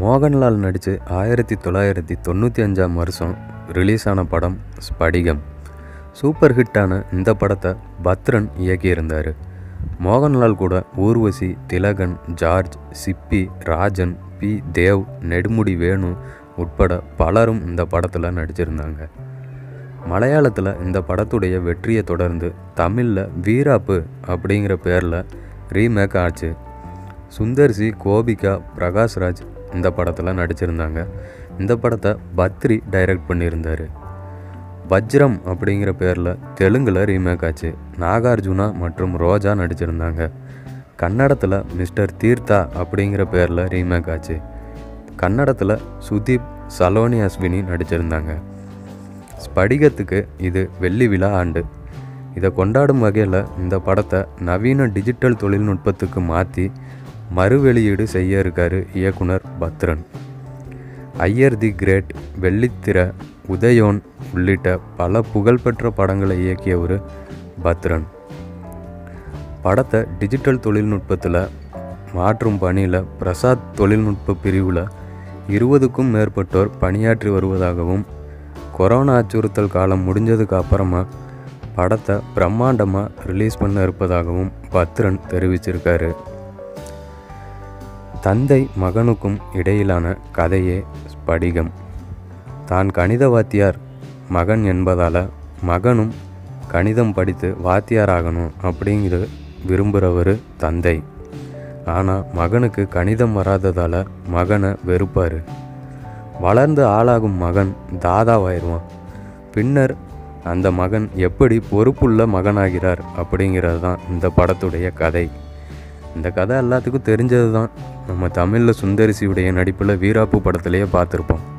மோகன்லால் நடித்து ஆயிரத்தி தொள்ளாயிரத்தி தொண்ணூற்றி அஞ்சாம் வருஷம் ரிலீஸ் ஆன படம் ஸ்படிகம் சூப்பர் ஹிட்டான இந்த படத்தை பத்ரன் இயக்கியிருந்தார் மோகன்லால் கூட ஊர்வசி திலகன் ஜார்ஜ் சிப்பி ராஜன் பி தேவ் நெடுமுடி வேணு உட்பட பலரும் இந்த படத்தில் நடிச்சிருந்தாங்க மலையாளத்தில் இந்த படத்துடைய வெற்றியை தொடர்ந்து தமிழில் வீராப்பு அப்படிங்கிற பேரில் ரீமேக் ஆச்சு சுந்தர்சி கோபிகா பிரகாஷ்ராஜ் இந்த படத்தில் நடிச்சிருந்தாங்க இந்த படத்தை பத்ரி டைரக்ட் பண்ணியிருந்தார் வஜ்ரம் அப்படிங்கிற பேரில் தெலுங்கில் ரீமேக் ஆச்சு நாகார்ஜுனா மற்றும் ரோஜா நடிச்சிருந்தாங்க கன்னடத்தில் மிஸ்டர் தீர்த்தா அப்படிங்கிற பேரில் ரீமேக் ஆச்சு கன்னடத்தில் சுதீப் சலோனி அஸ்வினி நடிச்சிருந்தாங்க ஸ்படிகத்துக்கு இது வெள்ளி விழா ஆண்டு இதை கொண்டாடும் வகையில் இந்த படத்தை நவீன டிஜிட்டல் தொழில்நுட்பத்துக்கு மாற்றி மறுவெளியீடு செய்ய இருக்காரு இயக்குனர் பத்ரன் ஐயர் தி கிரேட் வெள்ளித்திர உதயோன் உள்ளிட்ட பல புகழ்பெற்ற படங்களை இயக்கியவர் பத்ரன் படத்தை டிஜிட்டல் தொழில்நுட்பத்தில் மாற்றும் பணியில் பிரசாத் தொழில்நுட்ப பிரிவில் இருபதுக்கும் மேற்பட்டோர் பணியாற்றி வருவதாகவும் கொரோனா அச்சுறுத்தல் காலம் முடிஞ்சதுக்கு அப்புறமா படத்தை பிரம்மாண்டமாக ரிலீஸ் பண்ண இருப்பதாகவும் பத்ரன் தெரிவிச்சிருக்காரு தந்தை மகனுக்கும் இடையிலான கதையே ஸ்படிகம் தான் கணித வாத்தியார் மகன் என்பதால் மகனும் கணிதம் படித்து வாத்தியாராகணும் அப்படிங்கிற விரும்புகிறவர் தந்தை ஆனால் மகனுக்கு கணிதம் வராததால் மகனை வெறுப்பார் வளர்ந்து ஆளாகும் மகன் தாதாவாயிருவான் பின்னர் அந்த மகன் எப்படி பொறுப்புள்ள மகனாகிறார் அப்படிங்கிறது தான் இந்த படத்துடைய கதை இந்த கதை எல்லாத்துக்கும் தெரிஞ்சது தான் நம்ம தமிழில் சுந்தரிசியுடைய நடிப்பில் வீராப்பு படத்துலேயே பார்த்துருப்போம்